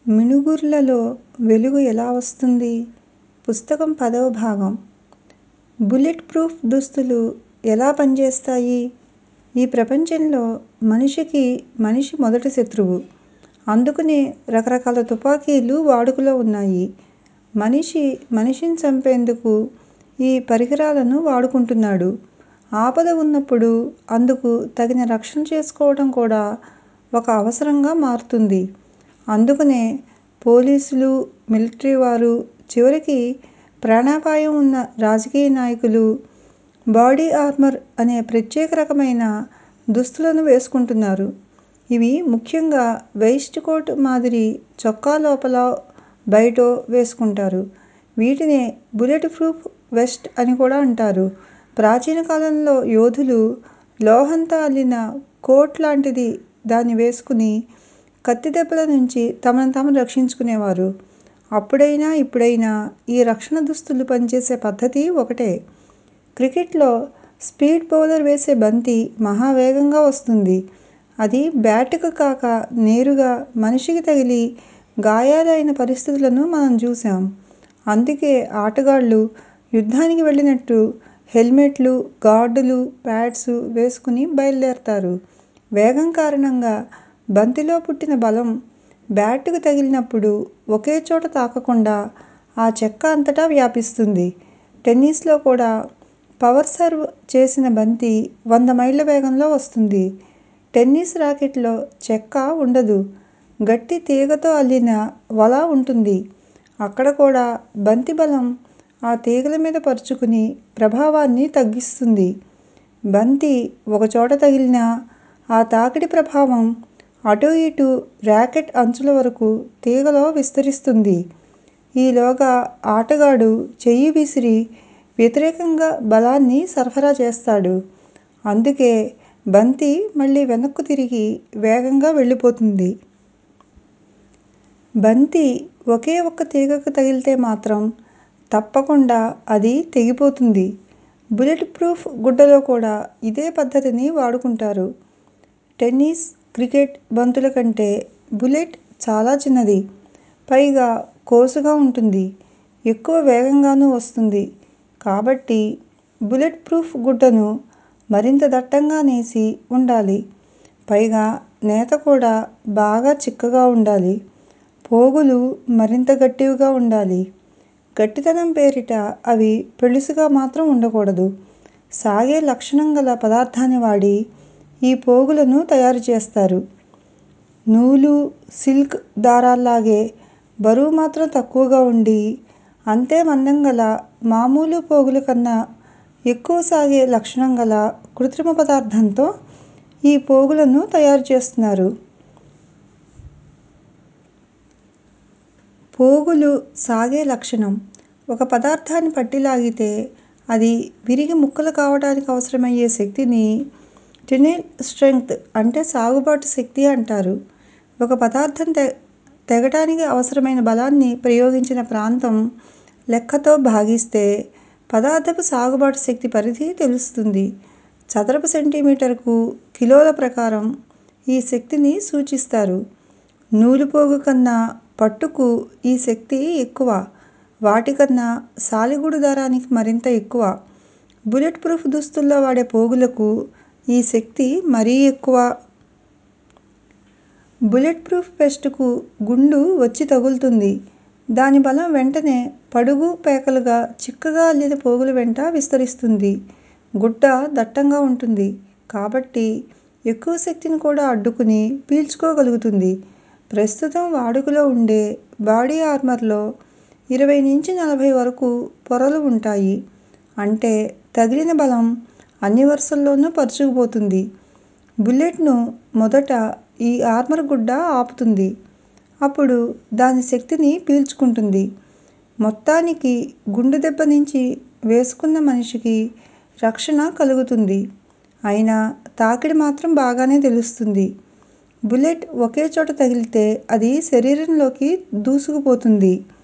మిణుగుర్లలో వెలుగు ఎలా వస్తుంది పుస్తకం పదవ భాగం బుల్లెట్ ప్రూఫ్ దుస్తులు ఎలా పనిచేస్తాయి ఈ ప్రపంచంలో మనిషికి మనిషి మొదటి శత్రువు అందుకనే రకరకాల తుపాకీలు వాడుకలో ఉన్నాయి మనిషి మనిషిని చంపేందుకు ఈ పరికరాలను వాడుకుంటున్నాడు ఆపద ఉన్నప్పుడు అందుకు తగిన రక్షణ చేసుకోవడం కూడా ఒక అవసరంగా మారుతుంది అందుకనే పోలీసులు మిలిటరీ వారు చివరికి ప్రాణాపాయం ఉన్న రాజకీయ నాయకులు బాడీ ఆర్మర్ అనే ప్రత్యేక రకమైన దుస్తులను వేసుకుంటున్నారు ఇవి ముఖ్యంగా వెయిస్ట్ కోట్ మాదిరి చొక్కా లోపల బయటో వేసుకుంటారు వీటినే బుల్లెట్ ప్రూఫ్ వెస్ట్ అని కూడా అంటారు ప్రాచీన కాలంలో యోధులు లోహంతో అల్లిన కోట్ లాంటిది దాన్ని వేసుకుని కత్తి దెబ్బల నుంచి తమను తాము రక్షించుకునేవారు అప్పుడైనా ఇప్పుడైనా ఈ రక్షణ దుస్తులు పనిచేసే పద్ధతి ఒకటే క్రికెట్లో స్పీడ్ బౌలర్ వేసే బంతి మహా వేగంగా వస్తుంది అది బ్యాట్కు కాక నేరుగా మనిషికి తగిలి గాయాలు అయిన పరిస్థితులను మనం చూశాం అందుకే ఆటగాళ్లు యుద్ధానికి వెళ్ళినట్టు హెల్మెట్లు గార్డులు ప్యాడ్స్ వేసుకుని బయలుదేరతారు వేగం కారణంగా బంతిలో పుట్టిన బలం బ్యాట్కు తగిలినప్పుడు ఒకే చోట తాకకుండా ఆ చెక్క అంతటా వ్యాపిస్తుంది టెన్నిస్లో కూడా పవర్ సర్వ్ చేసిన బంతి వంద మైళ్ల వేగంలో వస్తుంది టెన్నిస్ రాకెట్లో చెక్క ఉండదు గట్టి తీగతో అల్లిన వల ఉంటుంది అక్కడ కూడా బంతి బలం ఆ తీగల మీద పరుచుకుని ప్రభావాన్ని తగ్గిస్తుంది బంతి ఒకచోట తగిలినా ఆ తాకిడి ప్రభావం అటూ ఇటూ ర్యాకెట్ అంచుల వరకు తీగలో విస్తరిస్తుంది ఈలోగా ఆటగాడు చెయ్యి విసిరి వ్యతిరేకంగా బలాన్ని సరఫరా చేస్తాడు అందుకే బంతి మళ్లీ వెనక్కు తిరిగి వేగంగా వెళ్లిపోతుంది బంతి ఒకే ఒక్క తీగకు తగిలితే మాత్రం తప్పకుండా అది తెగిపోతుంది బుల్లెట్ ప్రూఫ్ గుడ్డలో కూడా ఇదే పద్ధతిని వాడుకుంటారు టెన్నిస్ క్రికెట్ బంతుల కంటే బుల్లెట్ చాలా చిన్నది పైగా కోసుగా ఉంటుంది ఎక్కువ వేగంగానూ వస్తుంది కాబట్టి బుల్లెట్ ప్రూఫ్ గుడ్డను మరింత దట్టంగా నేసి ఉండాలి పైగా నేత కూడా బాగా చిక్కగా ఉండాలి పోగులు మరింత గట్టివిగా ఉండాలి గట్టితనం పేరిట అవి పెళుసుగా మాత్రం ఉండకూడదు సాగే లక్షణం గల పదార్థాన్ని వాడి ఈ పోగులను తయారు చేస్తారు నూలు సిల్క్ దారాల్లాగే బరువు మాత్రం తక్కువగా ఉండి అంతే మందం గల మామూలు పోగుల కన్నా ఎక్కువ సాగే లక్షణం గల కృత్రిమ పదార్థంతో ఈ పోగులను తయారు చేస్తున్నారు పోగులు సాగే లక్షణం ఒక పదార్థాన్ని పట్టి లాగితే అది విరిగి ముక్కలు కావడానికి అవసరమయ్యే శక్తిని టెన్సైల్ స్ట్రెంగ్త్ అంటే సాగుబాటు శక్తి అంటారు ఒక పదార్థం తెగటానికి అవసరమైన బలాన్ని ప్రయోగించిన ప్రాంతం లెక్కతో భాగిస్తే పదార్థపు సాగుబాటు శక్తి పరిధి తెలుస్తుంది చదరపు సెంటీమీటరుకు కిలోల ప్రకారం ఈ శక్తిని సూచిస్తారు నూలుపోగు కన్నా పట్టుకు ఈ శక్తి ఎక్కువ వాటికన్నా సాలెగూడు దారానికి మరింత ఎక్కువ బుల్లెట్ ప్రూఫ్ దుస్తుల్లో వాడే పోగులకు ఈ శక్తి మరీ ఎక్కువ బుల్లెట్ ప్రూఫ్ వెస్ట్కు గుండు వచ్చి తగులుతుంది దాని బలం వెంటనే పడుగు పేకలుగా చిక్కగా అల్లిన పోగుల వెంట విస్తరిస్తుంది గుడ్డ దట్టంగా ఉంటుంది కాబట్టి ఎక్కువ శక్తిని కూడా అడ్డుకుని పీల్చుకోగలుగుతుంది ప్రస్తుతం వాడుకలో ఉండే బాడీ ఆర్మర్లో ఇరవై నుంచి నలభై వరకు పొరలు ఉంటాయి అంటే తగిలిన బలం అన్ని వరుసల్లోనూ పరుచుకుపోతుంది బుల్లెట్ను మొదట ఈ ఆర్మర్ గుడ్డ ఆపుతుంది అప్పుడు దాని శక్తిని పీల్చుకుంటుంది మొత్తానికి గుండు దెబ్బ నుంచి వేసుకున్న మనిషికి రక్షణ కలుగుతుంది అయినా తాకిడి మాత్రం బాగానే తెలుస్తుంది బుల్లెట్ ఒకే చోట తగిలితే అది శరీరంలోకి దూసుకుపోతుంది